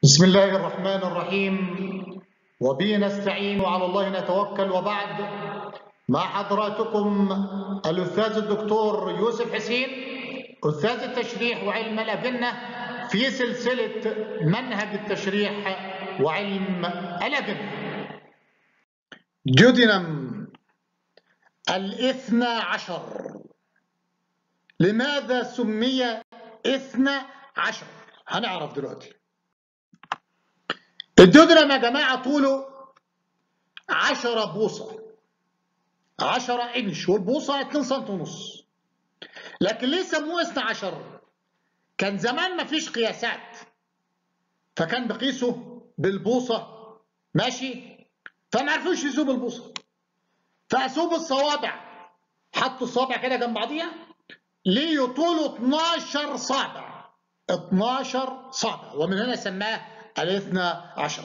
بسم الله الرحمن الرحيم وبه نستعين وعلى الله نتوكل وبعد مع حضراتكم الأستاذ الدكتور يوسف حسين أستاذ التشريح وعلم الأجنة في سلسلة منهج التشريح وعلم الأجنة جدنم الاثنى عشر لماذا سمي اثنى عشر هنعرف دلوقتي الدودرم يا جماعة طوله 10 بوصة 10 انش والبوصة 2 سم ونص لكن ليه سموه 12 كان زمان ما فيش قياسات فكان بقيسه بالبوصة ماشي فما عرفوش يقيسوه بالبوصة فقاسوه بالصوابع حطوا الصوابع كده جنب بعضيها ليه طوله 12 صابع 12 صابع ومن هنا سماه الاثنى عشر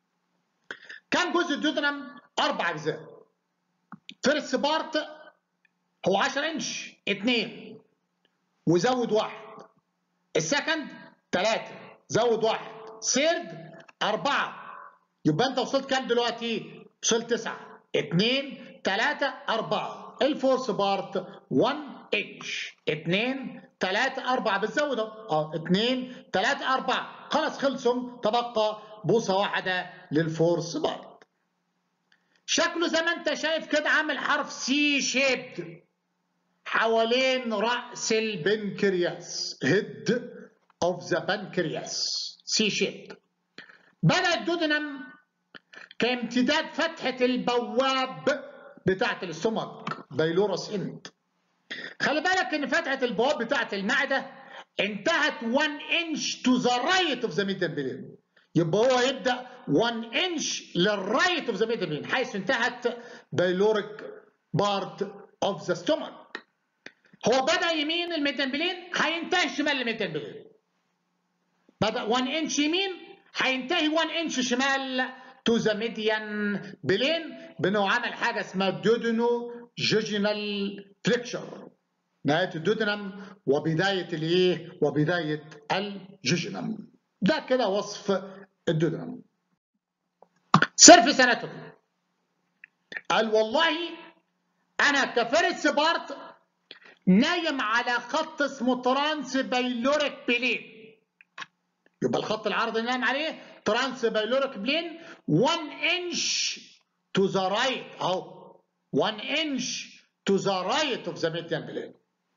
كم جزء الدودرم؟ أربع أجزاء فيرست بارت هو 10 إنش اثنين وزود واحد السكند ثلاثة زود واحد سيرد أربعة يبقى أنت وصلت كام دلوقتي؟ وصلت تسعة اثنين ثلاثة أربعة الفورس بارت 1 إنش اثنين ثلاثة أربعة بتزود اه اثنين ثلاثة أربعة خلاص خلصهم تبقى بوصة واحدة للفورس بارت شكله زي ما انت شايف كده عامل حرف سي شيبد حوالين رأس البنكرياس هيد اوف ذا بنكرياس سي شيبد بدأ الدودنم كامتداد فتحة البواب بتاعة الاستومك بايلورس اند خلي بالك ان فتحه البواب بتاعه المعده انتهت 1 انش تو ذا رايت اوف ذا ميدل بلين يبقى هو يبدا 1 انش للرايت اوف ذا ميدل بلين حيث انتهت بايلوريك بارت اوف ذا ستومك هو بدا يمين الميدل بلين هينتهي شمال الميدل بلين بدا 1 انش يمين هينتهي 1 انش شمال تو ذا ميديان بلين بانه عمل حاجه اسمها دودونو جوجينال فليكشر نهايه الدودنم وبدايه الايه وبدايه الجوجينم ده كده وصف الدودنم سيرفيس اناتومي قال والله انا كفرس بارت نايم على خط اسمه ترانس بايلوريك بلين يبقى الخط العرضي اللي نايم عليه ترانس بايلوريك بلين 1 انش تو ذا رايت اهو 1 انش to the right of the median plane.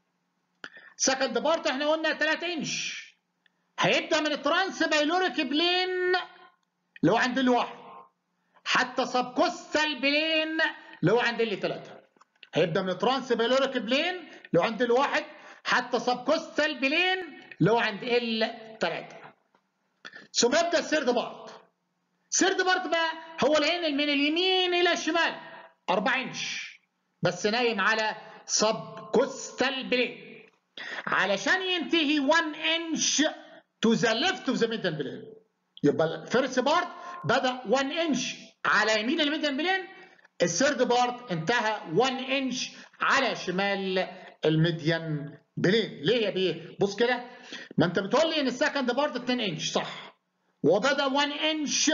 سكند بارت احنا قلنا 3 انش. هيبدا من الترانس بايلوريك بلين اللي هو عند الواحد حتى سبكوستال بلين اللي هو عند اللي 3. هيبدا من الترانس بايلوريك بلين اللي هو عند الواحد حتى سبكوستال بلين اللي هو عند ال 3. ثم يبدا السيرد بارت. سيرد بارت بقى هو العين من اليمين الى الشمال 4 انش. بس نايم على سب كوستال بلين علشان ينتهي 1 انش تو ذا ليفت اوف ذا ميدل بلين يبقى الفيرست بارت بدا 1 انش على يمين الميدل بلين الثيرد بارت انتهى 1 انش على شمال الميديان بلين ليه يا بيه بص كده ما انت بتقول لي ان السكند بارت 2 انش صح وبدا 1 انش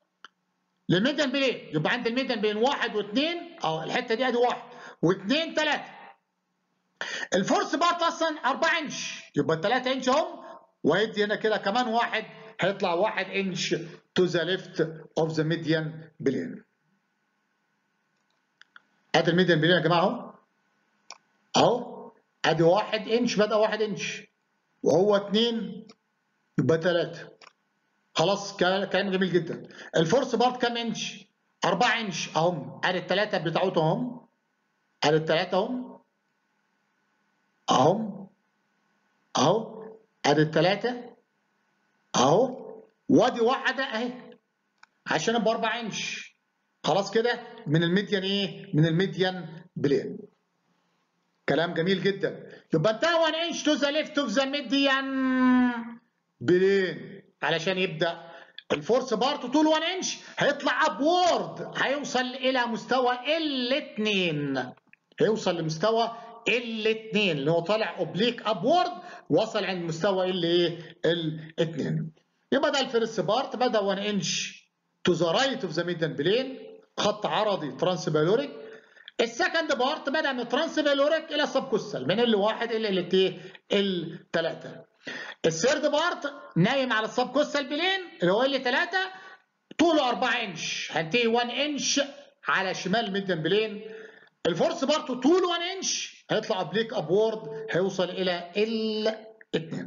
للميدل بلين يبقى عند الميدل بلين واحد واثنين اه الحته دي ادي واحد واثنين ثلاثة الفورس بارت اصلا 4 انش يبقى 3 انش اهم وهيدي هنا كده كمان واحد هيطلع 1 انش تو ذا ليفت اوف ذا ميديان بلين ادي الميديان بلين يا جماعه اهو اهو ادي 1 انش بدا 1 انش وهو 2 يبقى 3 خلاص كلام جميل جدا الفورس بارت كام انش 4 انش اهم ادي الثلاثه بتاعتهم اهم ادي الثلاثه اهم اهم اهو ادي الثلاثه اهو وادي واحده اهي عشان ابقى 4 انش خلاص كده من الميديان ايه؟ من الميديان بلين كلام جميل جدا يبقى انت 1 انش تو ذا ليفت اوف ذا ميديان بلين علشان يبدا الفورس بارت طول 1 انش هيطلع ابورد هيوصل الى مستوى ال2 هيوصل لمستوى ال2 اللي هو طالع اوبليك ابورد وصل عند مستوى ال ايه ال2 يبقى ده الفيرست بارت بدا 1 انش تو ذا رايت اوف ذا ميديان بلين خط عرضي ترانسبالوريك السكند بارت بدا من ترانسبالوريك الى سبكوستال من ال 1 الى ال 3 الثيرد بارت نايم على السبكوستال بلين اللي هو ال 3 طوله 4 انش هنتهي 1 انش على شمال الميديان بلين الفورس بارت طوله 1 انش هيطلع ابليك ابورد هيوصل الى ال 2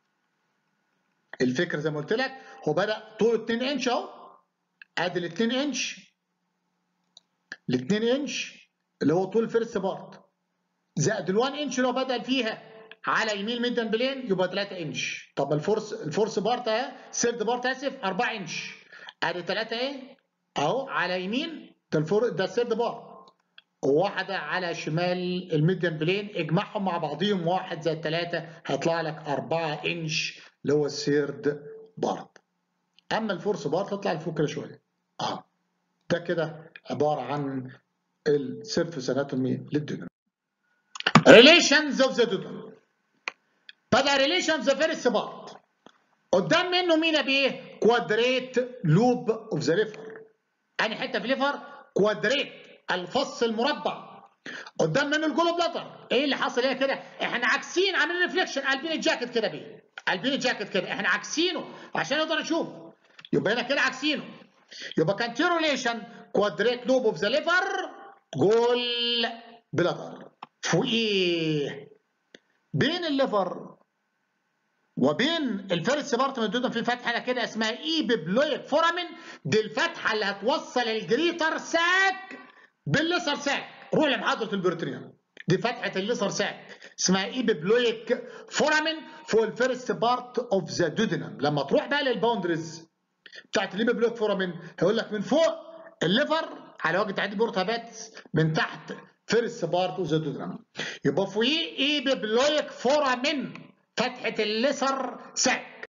الفكره زي ما قلت لك هو بدا طوله 2 انش اهو ادي ال 2 انش ال 2 انش اللي هو طول الفيرست بارت زائد ال 1 انش اللي هو بدا فيها على يمين ميدان بلين يبقى 3 انش طب الفورس الفورس بارت اهي سيرد بارت اسف 4 انش ادي 3 ايه اهو على يمين ده الفور ده السيرد بارت وواحده على شمال الميديان بلين اجمعهم مع بعضيهم واحد زائد 3 هيطلع لك 4 انش اللي هو السيرد بارت اما الفورس بارت تطلع لفوق كده شويه اه ده كده عباره عن السيرفس اناتومي للديناميك ريليشنز اوف ذا دودن بدا ريليشنز ذا فيرست بارت قدام منه مين بايه كوادريت لوب اوف ذا ليفر انهي حته في الليفر كوادريت الفص المربع قدام منه الجولو بلاتر ايه اللي حصل ايه كده احنا عاكسين عاملين ريفليكشن قلبين الجاكيت كده بيه قلبين الجاكيت كده احنا عاكسينه عشان نقدر نشوف يبقى هنا كده عاكسينه يبقى كان ريليشن كوادريت لوب اوف ذا ليفر جول بلاتر فوقيه بين الليفر وبين الفيرست بارت من في فتحه كده اسمها اي بيبلويك فورامين دي الفتحه اللي هتوصل الجريتر ساك بالليسر ساك روح لمحاضره البريتونيوم دي فتحه الليسر ساك اسمها اي بيبلويك فورامين فوق الفيرست بارت اوف ذا دودينم لما تروح بقى للباوندريز بتاعت الاي بيبلويك فورامين هيقول لك من فوق الليفر على وجه تعدي بورتابات من تحت فيرست بارت اوف ذا دودينم يبقى فوقيه اي بيبلويك فورامين فتحة الليسر ساك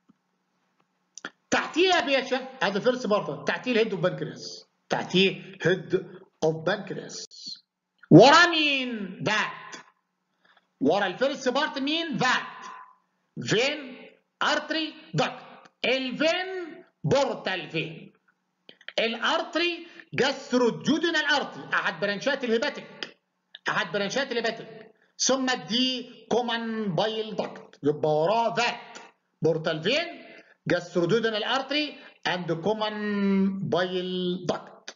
تحتيها يا باشا هذا فيرست بارت تحتيه الهيد اوف بانكرياس تحتيه هيد اوف بانكرياس ورا مين ذات ورا الفيرست بارت مين ذات فين ارتري دكت الفين بورتال فين الارتري جاستروديودينال ارتري احد برانشات الهيباتيك احد برانشات الهيباتيك ثم دي كومن بايل داكت يبقى وراه ذات بورتال فين جاستروديودينال ارتري اند كومن بايل داكت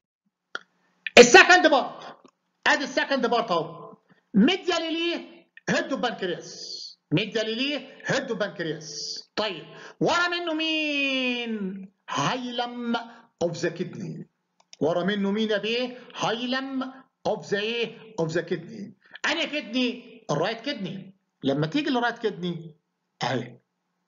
السكند بارت ادي السكند بارت اهو ميديالي ليه هيدو بانكرياس ميديالي ليه هيدو بانكرياس طيب ورا منه مين هايلم اوف ذا كدني ورا منه مين يا بيه هايلم اوف ذا ايه اوف ذا كدني انهي كدني الرايت كدني لما تيجي للرايت كدني اهي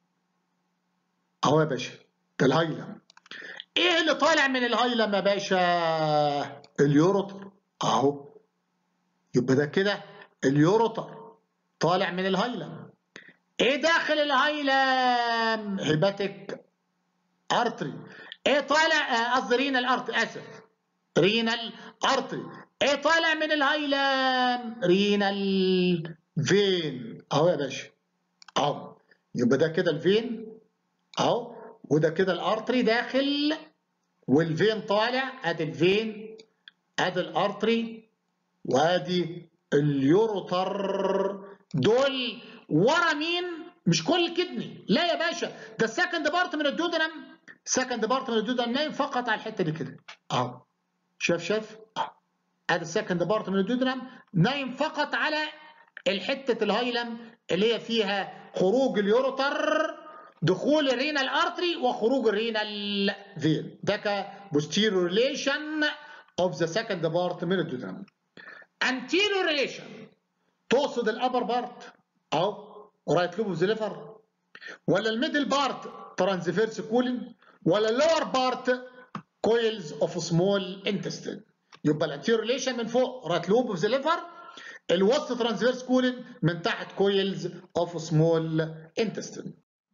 اهو يا باشا ده الهايلم ايه اللي طالع من الهايلم يا باشا اليوروتر اهو يبقى ده كده اليوروتر طالع من الهايلم ايه داخل الهايلم هيباتيك ارتري ايه طالع قصدي رينال ارتري اسف رينال ارتري ايه طالع من الهايلم رينال فين اهو يا باشا اهو يبقى ده كده الفين اهو وده كده الارتري داخل والفين طالع ادي الفين ادي الارتري وادي اليوروتر دول ورا مين مش كل الكدني لا يا باشا ده السكند بارت من الدودنم سكند بارت من الدودنم نايم فقط على الحته دي كده اهو شاف شاف اهو ادي السكند بارت من الدودنم نايم فقط على الحته الهايلم اللي هي فيها خروج اليوروتر دخول الرينال ارتري وخروج الرينال فين ده كبوستيريور ريليشن اوف ذا سكند بارت من الدودنم anterior ريليشن تقصد الابر بارت اهو رايت لوب اوف ذا ليفر ولا الميدل بارت ترانزفيرس كولين ولا اللور بارت كويلز اوف سمول انتستين يبقى الانتيريور ريليشن من فوق رايت لوب اوف ذا ليفر الوسط ترانزفيرس كولين من تحت كويلز اوف سمول انتستين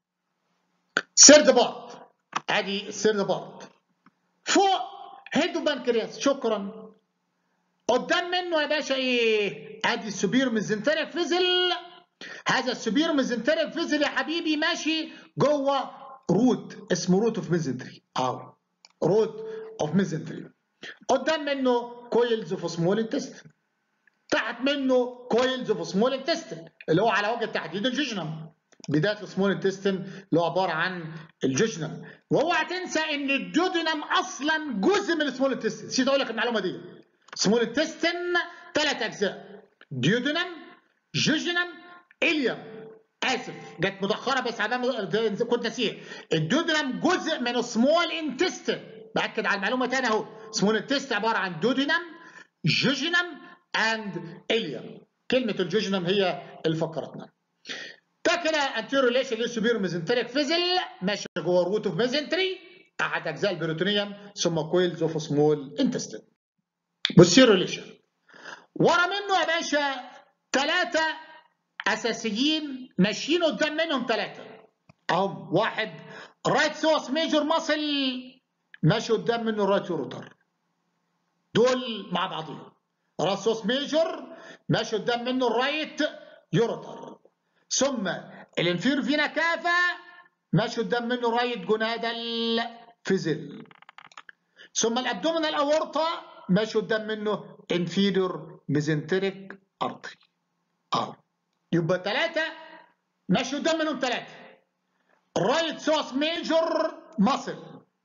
سيرد بارت ادي السيرد بارت فوق هيدو بانكرياس شكرا قدام منه يا باشا ايه ادي السوبير ميزنتريك فيزل هذا السوبير ميزنتريك فيزل يا حبيبي ماشي جوه روت اسمه روت اوف ميزنتري اهو روت اوف ميزنتري قدام منه كويلز اوف سمول انتستين تحت منه كويلز اوف سمول انتستين اللي هو على وجه التحديد الجيجنم بدايه السمول انتستين اللي هو عباره عن الجيجنم واوعى تنسى ان الدودنم اصلا جزء من السمول انتستين نسيت اقول لك المعلومه دي سمول انتستين ثلاث اجزاء ديودنم جيجنم اليوم اسف جت متاخره بس انا كنت ناسيها الدودنم جزء من السمول انتستين باكد على المعلومه تاني اهو سمول انتستين عباره عن دودنم جيجنم اند اليوم كلمه الجيجنم هي اللي فكرتنا ده كده انتيرو ريليشن للسوبيرو ميزنتريك فيزل ماشي جوه الروت اوف ميزنتري احد اجزاء البيروتونيوم ثم كويلز اوف سمول انتستين بوستيرو ريليشن ورا منه يا باشا ثلاثه اساسيين ماشيين قدام منهم ثلاثه اهم واحد رايت سوس ميجور ماسل ماشي قدام منه الرايت يوروتر دول مع بعضهم رايت سوس ميجور ماشي قدام منه الرايت يوروتر ثم الانفير فينا كافا ماشي قدام منه رايت جونادال فيزل ثم الابدومينال اورطه ماشي قدام منه انفيريور ميزنتريك ارتري اه يبقى ثلاثه ماشي قدام منهم ثلاثه رايت سوس ميجور ماسل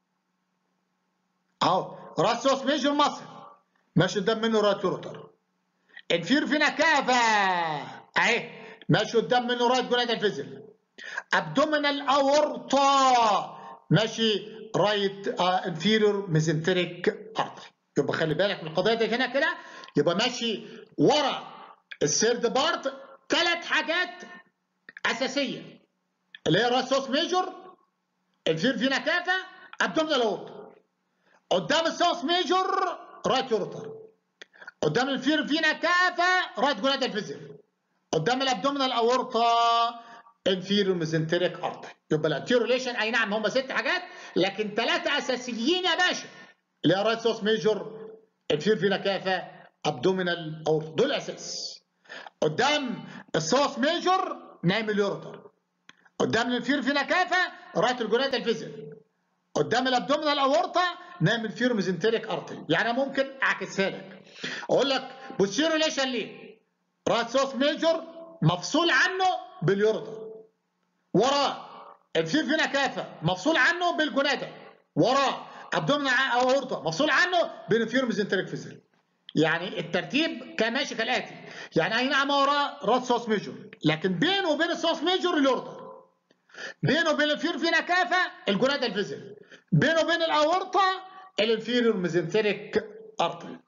اهو رايت سوس ميجور ماسل ماشي قدام منه رايت يوروتر انفير فينا كافا اهي ماشي قدام منه رايت جونادال فيزل ابدومينال اورطه ماشي رايت انفيريور ميزنتريك ارتري يبقى خلي بالك من القضيه دي هنا كده يبقى ماشي ورا السيرد بارت ثلاث حاجات اساسيه اللي هي راسوس ميجور الفير فينا كافا ابدومينال اورطه قدام السوس ميجور رايت يورتر قدام الفير فينا كافا رايت جونادال فيزل قدام الابدومينال اورطه انفيريور ميزنتريك ارتري يبقى الانتيرو ريليشن اي نعم هم ست حاجات لكن ثلاثه اساسيين يا باشا اللي هي رايت سوس ميجور انفير فينا كافا ابدومينال اورطه دول اساس قدام السوس ميجور نايم اليورتر قدام الانفير فينا كافا رايت الجونادال فيزل قدام الابدومينال اورطه نايم الفيرو ميزنتريك ارتري يعني ممكن اعكسها لك اقول لك بوستيرو ريليشن ليه رايت سوس ميجور مفصول عنه باليورتر وراه الفير فينا كافه مفصول عنه بالجناده وراه ابدومينال اورطه مفصول عنه بالانفيرو ميزنتريك فيزل يعني الترتيب كان ماشي كالاتي يعني اي نعم وراه راس سوس ميجور لكن بينه وبين السوس ميجور اليورتر بينه وبين الفير فينا كافه الجناده الفيزل بينه وبين الاورطه الانفيريور ميزنتريك ارتري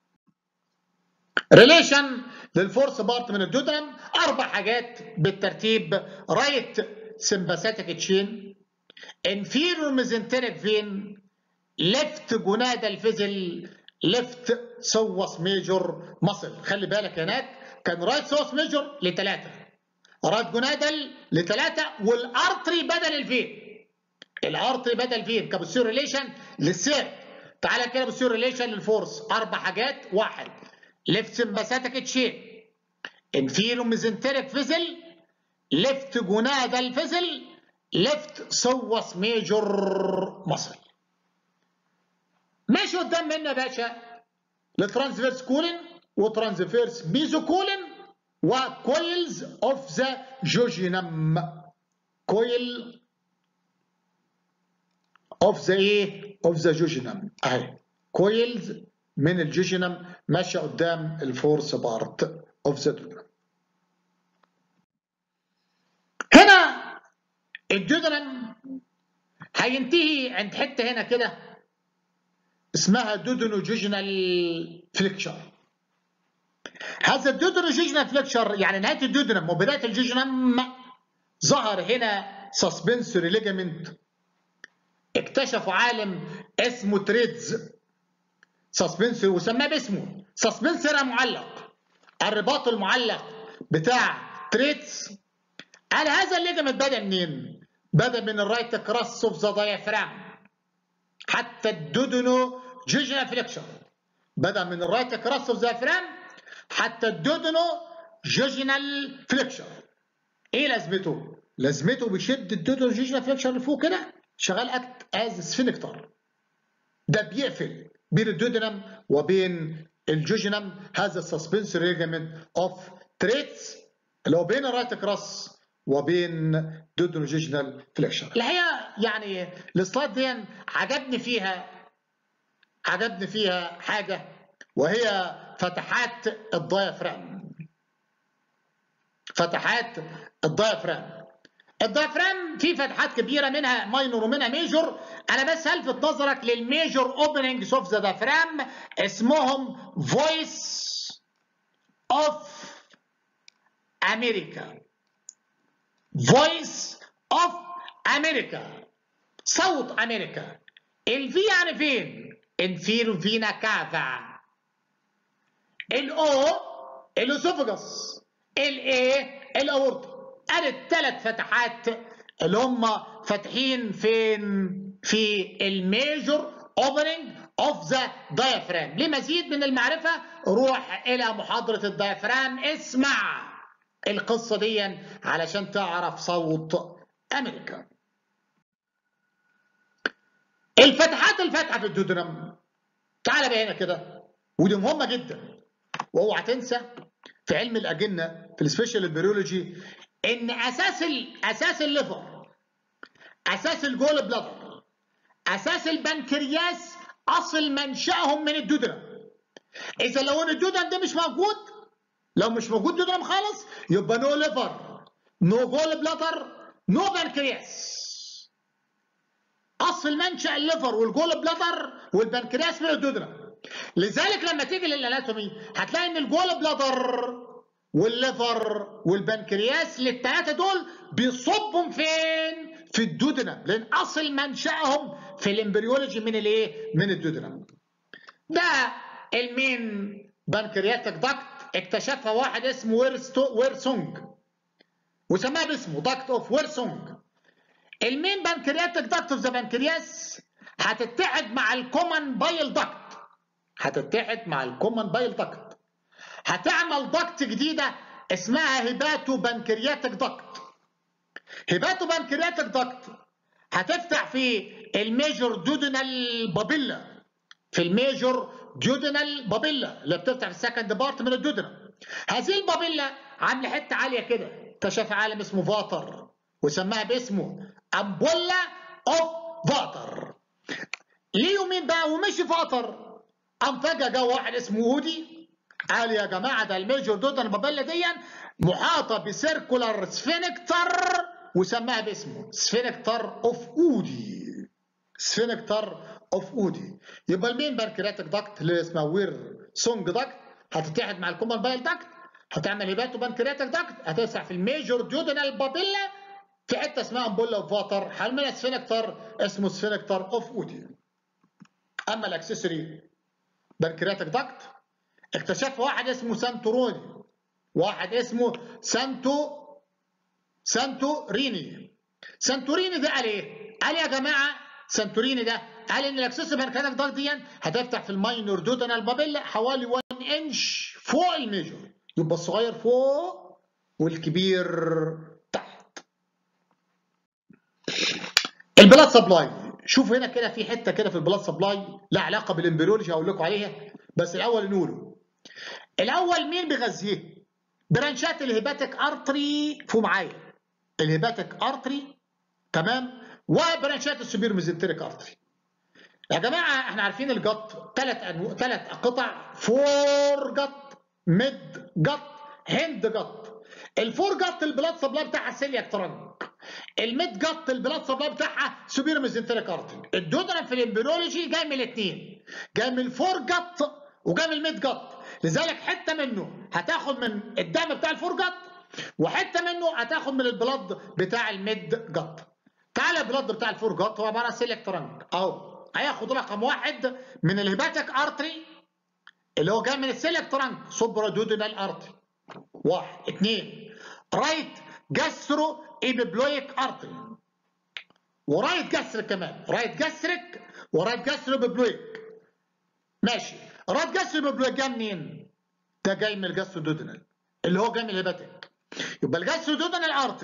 ريليشن للفورس بارت من الدودرم اربع حاجات بالترتيب رايت سمباثيك تشين انفيريور ميزنتريك فين ليفت جونادال فيزل ليفت سوس ميجور مصل خلي بالك هناك كان رايت سوس ميجور لثلاثه رايت جونادال لثلاثه والارتري بدل الفين الارتري بدل فين كبوستير ريليشن للسير تعالى كده بوستير ريليشن للفورس اربع حاجات واحد ليفت سمباثيك تشين انفيرو ميزنتريك فيزل ليفت جونادال فيزل ليفت سوس ميجور مصل ماشي قدام منا يا باشا لترانسفيرس كولين وترانسفيرس ميزو كولين وكويلز اوف ذا جوجينم كويل اوف ذا ايه اوف ذا جوجينم اهي كويلز من الجوجينم ماشيه قدام الفورس بارت اوف ذا دودرم هنا الدودرم هينتهي عند حته هنا كده اسمها دودنوجيجنال فليكشر هذا الدودنوجيجنال فليكشر يعني نهايه الدودنم وبدايه الجوجنم ظهر هنا سسبنسوري ليجامنت اكتشفوا عالم اسمه تريدز سسبنسوري وسماه باسمه سسبنسوري معلق الرباط المعلق بتاع تريدز قال هذا الليجمنت بدا منين؟ بدا من الرايت كراس اوف ذا دايفرام حتى الدودنو جيجنا فليكشر بدا من الرايت كراس اوف ذا دايفرام حتى الدودنو جيجنال فليكشر ايه لازمته؟ لازمته بيشد الدودوجيجنا فليكشر لفوق كده شغال اكت از سفينكتر ده بيقفل بين الدودنم وبين الجوجنم هذا السسبنسوري ليجامنت اوف تريتس اللي هو بين الرايت كراس وبين دودنوجيجنال فليكشر الحقيقه يعني السلايد دي عجبني فيها عجبني فيها حاجه وهي فتحات الدايفرام فتحات الدايفرام الدايفرام فيه فتحات كبيره منها ماينور ومنها ميجور انا بس هلفت نظرك للميجور اوبننجز اوف ذا دايفرام اسمهم فويس اوف امريكا فويس اوف امريكا صوت امريكا الفي يعني فين انفيرو فينا كافا الاو الاسوفجس الاي الاورطه ادي الثلاث فتحات اللي هم فاتحين فين في الميجور اوبننج اوف ذا diaphragm لمزيد من المعرفه روح الى محاضره الدايفرام اسمع القصه دي علشان تعرف صوت امريكا الفتحات الفاتحه في الدودرم تعال بقى هنا كده ودي مهمه جدا واوعى تنسى في علم الاجنه في السبيشال البيولوجي ان اساس ال اساس الليفر اساس الجول بلادر اساس البنكرياس اصل منشاهم من الدودرم اذا لو ان الدودرم ده مش موجود لو مش موجود دودرم خالص يبقى نو ليفر نو جول بلادر نو بنكرياس اصل منشا الليفر والجول بلادر والبنكرياس من الدودرم لذلك لما تيجي للاناتومي هتلاقي ان الجول بلادر والليفر والبنكرياس للثلاثه دول بيصبهم فين؟ في الدودنم لان اصل منشاهم في الامبريولوجي من الايه؟ من الدودنم. ده المين بنكرياتيك داكت اكتشفها واحد اسمه ويرستو ويرسونج وسماها باسمه داكت اوف ويرسونج. المين بنكرياتيك داكت اوف ذا بنكرياس هتتحد مع الكومن بايل داكت هتتحد مع الكومن بايل داكت هتعمل دكت جديده اسمها هيباتو بنكرياتيك دكت هيباتو بنكرياتيك دكت هتفتح في الميجور دودنال بابيلا في الميجور دودنال بابيلا اللي بتفتح في السكند بارت من الدودنال هذه البابيلا عامله حته عاليه كده اكتشف عالم اسمه فاتر وسماها باسمه امبولا اوف فاتر ليه يومين بقى ومشي فاتر قام فجاه جه واحد اسمه اودي قال يا جماعه ده الميجور دودن بابيلا دي محاطه بسيركولار سفينكتر وسماها باسمه سفينكتر اوف اودي سفينكتر اوف اودي يبقى المين بانكرياتيك داكت اللي اسمها وير سونج داكت هتتحد مع الكومن بايل داكت هتعمل هيباتو بانكرياتيك داكت هتسع في الميجور ديودنال بابيلا في حته اسمها امبولا اوف فاتر هعملها سفينكتر اسمه سفينكتر اوف اودي اما الاكسسوري بانكرياتيك داكت اكتشف واحد اسمه سانتوروني واحد اسمه سانتو سانتو ريني سانتوريني ده قال ايه؟ قال يا جماعه سانتوريني ده قال ان الاكسس بانكرياتيك داكت دي هتفتح في الماينور دودنال بابيلا حوالي 1 انش فوق الميجور يبقى الصغير فوق والكبير تحت البلاد سبلاي شوف هنا كده في حته كده في البلاد سبلاي لها علاقه بالامبريولوجي هقول لكم عليها بس الاول نقوله الاول مين بيغذيه برانشات الهيباتيك ارتري فوق معايا الهيباتيك ارتري تمام وبرانشات السوبير ميزنتريك ارتري يا جماعه احنا عارفين الجط ثلاث انواع ثلاث قطع فور جط ميد جط هند جط الفور جط البلاد سبلاي بتاعها سيلياك ترنك الميد جط البلاد سبلاي بتاعها سوبير ميزنتريك ارتري الدودرم في الامبريولوجي جاي من الاثنين جاي من الفور جط وجاي من الميد جط لذلك حته منه هتاخد من الدم بتاع الفور جط وحته منه هتاخد من البلاد بتاع الميد جط تعالى البلاد بتاع الفور جط هو عباره عن سيلياك ترنك اهو هياخد رقم واحد من الهيباتيك ارتري اللي هو جاي من السيلياك ترنك سوبرا دودينال ارتري واحد اثنين رايت جاسترو ايبيبلويك ارتري ورايت جاستريك كمان رايت جاستريك ورايت جاسترو ايبيبلويك ماشي رايت جاسترو ايبيبلويك جاي منين؟ ده جاي من الجاسترو دودينال اللي هو جاي من الهيباتيك يبقى الجاسترو دودينال ارتري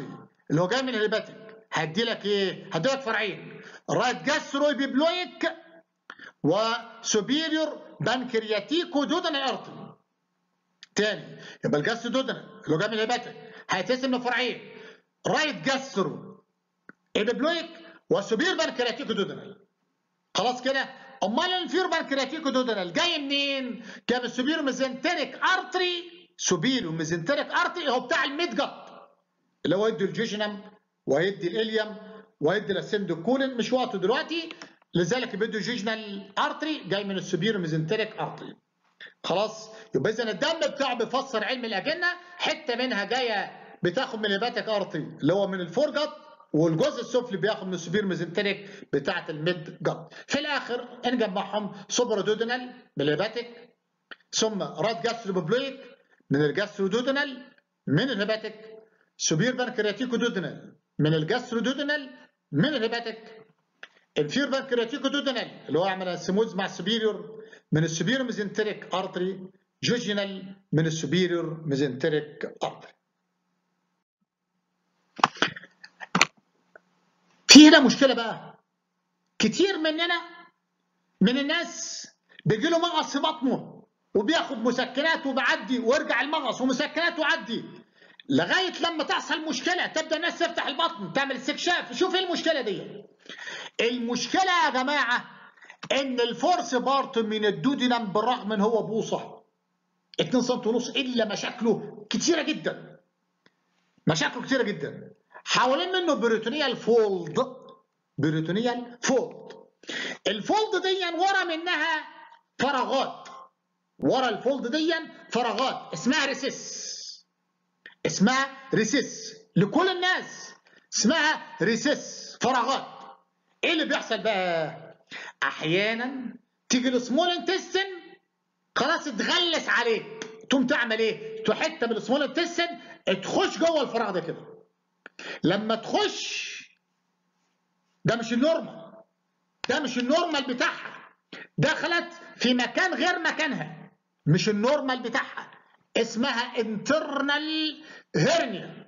اللي هو جاي من الهيباتيك هدي لك ايه؟ هدي لك فرعين رايت جاسترو بيبلويك وسوبيريور بانكرياتيكو دودن ارتري تاني يبقى الجاسترو دودن اللي هو جاي من الهيباتيك هيتقسم لفرعين رايت جاسترو ايبيبلويك وسوبير بانكرياتيكو دودنال خلاص كده امال الانفير بانكرياتيكو دودنال جاي منين جاي من السوبير ميزنتريك ارتري سوبير وميزنتريك ارتري هو بتاع الميد جت اللي هو يدي الجيجنم ويدي الاليوم ويدي الاسندوكولين مش وقته دلوقتي لذلك بيدي جيجنال ارتري جاي من السوبير ميزنتريك ارتري خلاص يبقى اذا الدم بتاعه بيفسر علم الاجنه حته منها جايه بتاخد من الهيباتيك ارتري اللي هو من الفورجت والجزء السفلي بياخد من السوبير ميزنتريك بتاعه الميد جت في الاخر نجمعهم سوبر دودنال بالهيباتيك ثم راد جاستروبلويك من الجاسترودودنال من الهيباتيك سوبير بانكرياتيكو دودنال من الجاسترودودنال من الهيباتيك انفير بانكرياتيكو دودنال اللي هو عمل سموز مع السوبيريور من السوبير ميزنتريك ارتري جوجينال من السوبيريور ميزنتريك ارتري في هنا مشكله بقى كتير مننا من الناس بيجي له مغص في بطنه وبياخد مسكنات وبعدي ويرجع المغص ومسكنات وعدي لغايه لما تحصل مشكله تبدا الناس تفتح البطن تعمل استكشاف شوف ايه المشكله دي المشكله يا جماعه ان الفورس بارت من الدودينام بالرغم ان هو بوصه 2 سم ونص الا مشاكله كتيره جدا مشاكله كتيره جدا حوالين منه بريتونيال فولد بريتونيال فولد الفولد دي ورا منها فراغات ورا الفولد دي فراغات اسمها ريسيس اسمها ريسيس لكل الناس اسمها ريسيس فراغات ايه اللي بيحصل بقى احيانا تيجي السمول انتستن خلاص تغلس عليك تقوم تعمل ايه حته من السمول انتستن تخش جوه الفراغ ده كده لما تخش ده مش النورمال ده مش النورمال بتاعها دخلت في مكان غير مكانها مش النورمال بتاعها اسمها انترنال هيرنيا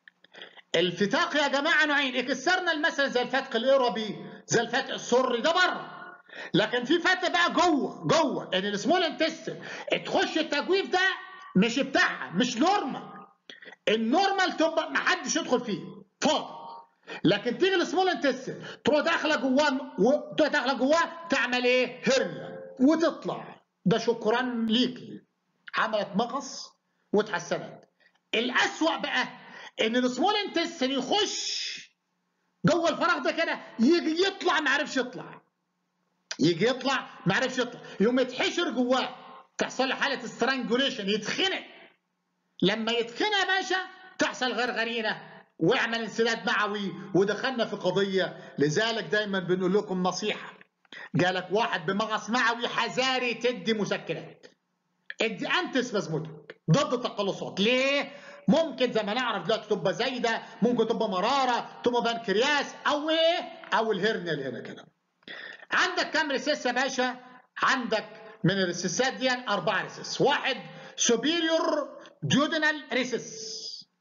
الفتاق يا جماعه نوعين اكسترنال مثلا زي الفتق الايروبي زي الفتق السري ده بره لكن في فتق بقى جوه جوه ان السمول انتستين تخش التجويف ده مش بتاعها مش نورمال النورمال تبقى ما حدش يدخل فيه فاضي لكن تيجي السمول انتستين تروح داخله جواه تروح داخله جواه تعمل ايه؟ هرنيا وتطلع ده شكرا ليكي عملت مغص واتحسنت الاسوأ بقى ان السمول انتستين يخش جوه الفراغ ده كده يجي يطلع ما عرفش يطلع يجي يطلع ما عرفش يطلع يقوم يتحشر جواه تحصل له حاله سترانجوليشن يتخنق لما يتخنق يا باشا تحصل غرغرينه واعمل انسداد معوي ودخلنا في قضيه لذلك دايما بنقول لكم نصيحه جالك واحد بمغص معوي حذاري تدي مسكنات ادي انت سبازموتك ضد التقلصات ليه؟ ممكن زي ما نعرف دلوقتي تبقى زايده ممكن تبقى مراره تبقى بنكرياس او ايه؟ او الهرنيا اللي هنا كده. عندك كام ريسيس يا باشا؟ عندك من الريسيسات دي اربع ريسيس، واحد سوبيريور ديودينال ريسيس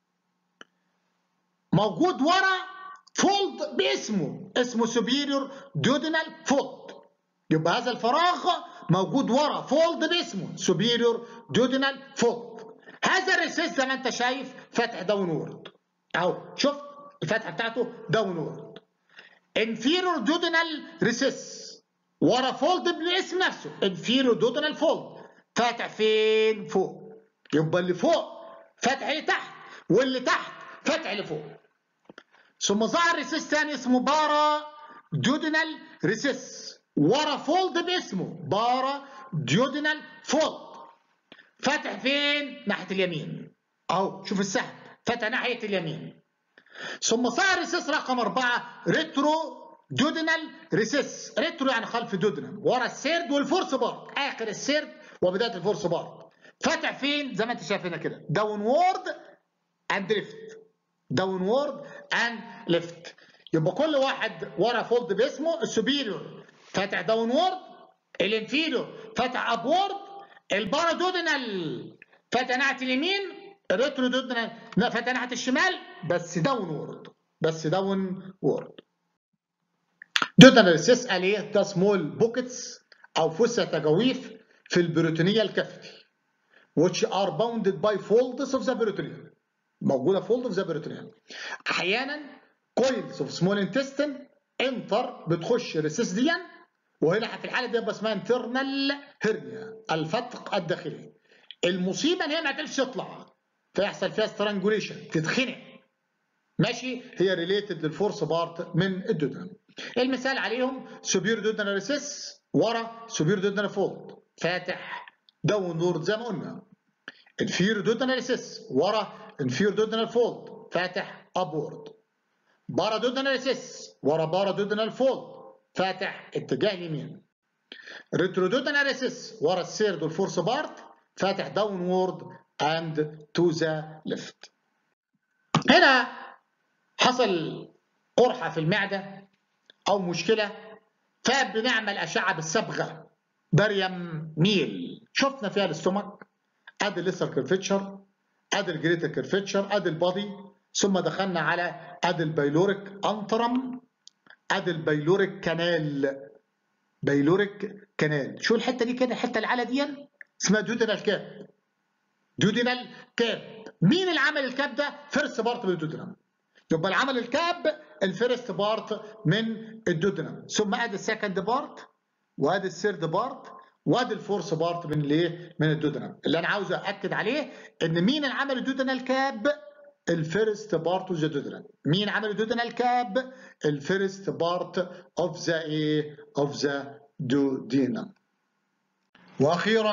موجود ورا فولد باسمه اسمه سوبيريور ديودينال فولد يبقى هذا الفراغ موجود ورا فولد باسمه سوبيريور ديودينال فولد هذا الريسيس زي ما انت شايف فتح داونورد اهو شوف الفتحه بتاعته داونورد انفيرور ديودينال ريسيس ورا فولد بالاسم نفسه انفيرور ديودينال فولد فاتح فين فوق يبقى اللي فوق فتح لتحت واللي تحت فتح لفوق ثم ظهر ريسيس ثاني اسمه بارا ديودينال ريسيس ورا فولد باسمه بارا ديودينال فولد فتح فين؟ ناحية اليمين اهو شوف السهم فتح ناحية اليمين ثم ظهر ريسيس رقم أربعة ريترو ديودينال ريسيس ريترو يعني خلف ديودينال ورا السيرد والفورس بارد آخر السيرد وبداية الفورس بارد فتح فين؟ زي ما انت شايف هنا كده داون وورد اند ليفت داون وورد اند ليفت يبقى كل واحد ورا فولد باسمه السوبيريور فاتح داون وورد الانفيريور فاتح اب وورد البارادودينال فاتح ناحيه اليمين الريترودودينال فاتح ناحيه الشمال بس داون وورد بس داون وورد دوتاناليسيس قال ايه ده سمول بوكيتس او فسة تجاويف في البروتينيه الكافتي which are bounded by folds of the peritoneum موجوده فولد اوف ذا peritoneum احيانا coils of small intestine انتر بتخش ريسيسديا وهنا في الحاله دي يبقى اسمها انترنال هيرنيا الفتق الداخلي المصيبه ان هي ما عرفتش تطلع فيحصل فيها سترانجوليشن تتخنق ماشي هي ريليتد للفورس بارت من الدودنم المثال عليهم سوبير دودنال ريسيس ورا سوبير دودنال فولد فاتح داون وورد زي ما قلنا انفير دودنال ريسيس ورا انفير دودنال فولد فاتح ابورد بارا دودنال ريسيس ورا بارا دودنال فولد فاتح اتجاه اليمين ريترودودنال ريسيس ورا السيرد والفورس بارت فاتح داون وورد اند تو ذا ليفت هنا حصل قرحه في المعده او مشكله فبنعمل اشعه بالصبغه بريم ميل شفنا فيها الاستومك ادي الليسر كيرفتشر ادي الجريتر كيرفتشر ادي البادي ثم دخلنا على ادي البيلوريك انترم ادي البيلوريك كانال بيلوريك كانال شو الحته دي كده الحته العاليه دي اسمها دودينال كاب دودينال كاب مين اللي عمل الكاب ده فيرست بارت من الدودينال يبقى العمل الكاب الفيرست بارت من الدودينال ثم ادي السكند بارت وادي الثيرد بارت وادي الفورس بارت من الايه من الدودينال اللي انا عاوز اكد عليه ان مين اللي عمل الدودينال كاب الفيرست بارت اوف ذا دودينال مين عمل الدودينال كاب الفيرست بارت اوف ذا ايه اوف ذا دودينال واخيرا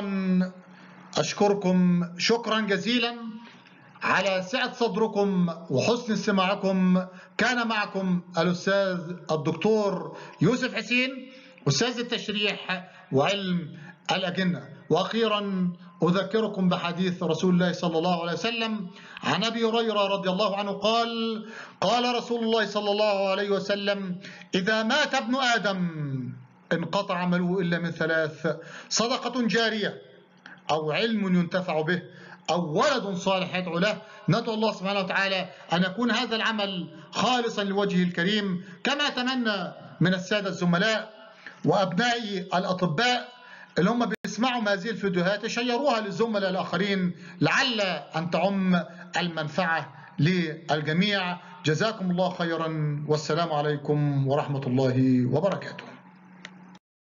اشكركم شكرا جزيلا على سعة صدركم وحسن استماعكم كان معكم الأستاذ الدكتور يوسف حسين أستاذ التشريح وعلم الأجنة وأخيرا أذكركم بحديث رسول الله صلى الله عليه وسلم عن أبي هريرة رضي الله عنه قال قال رسول الله صلى الله عليه وسلم إذا مات ابن آدم انقطع عمله إلا من ثلاث صدقة جارية أو علم ينتفع به أو ولد صالح يدعو له ندعو الله سبحانه وتعالى أن يكون هذا العمل خالصا لوجهه الكريم كما أتمنى من السادة الزملاء وأبنائي الأطباء اللي هم بيسمعوا هذه الفيديوهات يشيروها للزملاء الآخرين لعل أن تعم المنفعة للجميع جزاكم الله خيرا والسلام عليكم ورحمة الله وبركاته